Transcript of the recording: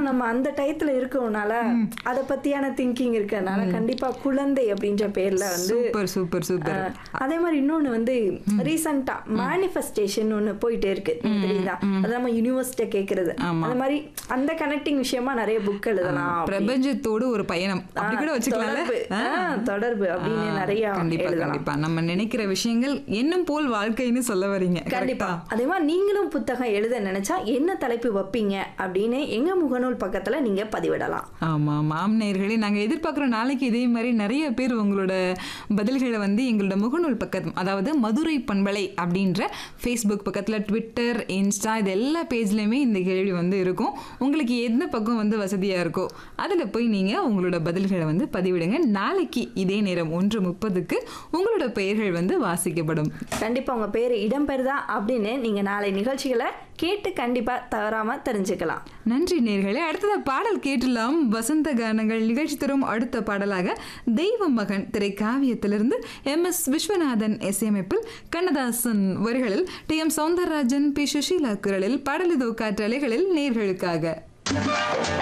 நம்ம அந்த டயத்துல இருக்கறனால அத பத்தியான திங்கிங் இருக்கறனால கண்டிப்பா குழந்தை அப்படின்ற பேர்ல வந்து சூப்பர் சூப்பர் சூப்பர் அஹ், அதே மாதிரி இன்னொன்னு வந்து ரீசெண்டா மேனிஃபெஸ்டேஷன் ஒண்ணு போயிட்டே இருக்கு தெரியுதா அது நம்ம யூனிவர்சிட்ட கேக்குறது அந்த மாதிரி அந்த கனெக்டிங் விஷயமா நிறைய புக் எழுதலாம் அப்படி. பிரபஞ்சத்தோடு ஒரு பயணம் அப்படி கூட ஆஹ், வச்சுக்கலாம்ல தொடர்பு ஆஹ், தொடர்பு அப்படின்னு நிறைய கண்டிப்பா எழுதலாம் கண்டிப்பா நம்ம நினைக்கிற விஷயங்கள் என்னும் போல் வாழ்க்கைன்னு சொல்ல வரீங்க கண்டிப்பா அதே மாதிரி நீங்களும் புத்தகம் எழுத நினைச்சா என்ன தலைப்பு வைப்பீங்க அப்படின்னு எங்க முகநூல் பக்கத்துல நீங்க பதிவிடலாம் ஆமா ஆமாம் நேயர்களே நாங்க எதிர்பார்க்குறோம் நாளைக்கு இதே மாதிரி நிறைய பேர் உங்களோட பதில்களை வந்து எங்களோட முகநூல் பக்கம் அதாவது மதுரை பண்பலை அப்படின்ற ஃபேஸ்புக் பக்கத்துல ட்விட்டர் இன்ஸ்டா இது எல்லா பேஜ்லயுமே இந்த கேள்வி வந்து இருக்கும் உங்களுக்கு எந்த பக்கம் வந்து வசதியா இருக்கோ அதுல போய் நீங்க உங்களோட பதில்களை வந்து பதிவிடுங்க நாளைக்கு இதே நேரம் ஒன்று முப்பதுக்கு உங்களோட பெயர்கள் வந்து வாசிக்கப்படும் கண்டிப்பா உங்க பேரு இடம்பெறுதா அப்படின்னு நீங்க நாளை நிகழ்ச்சிகளை கேட்டு கண்டிப்பா தவறாம தெரிஞ்சுக்கலாம் நன்றி நேர்களே அடுத்ததா பாடல் கேட்டுலாம் வசந்த கானங்கள் நிகழ்ச்சி தரும் அடுத்த பாடலாக தெய்வ மகன் திரை காவியத்திலிருந்து எம் எஸ் விஸ்வநாதன் இசையமைப்பில் கண்ணதாசன் வரிகளில் T M Soundararajan P Susheela குரலில் பாடலிதோ காற்றலைகளில் நேர்களுக்காக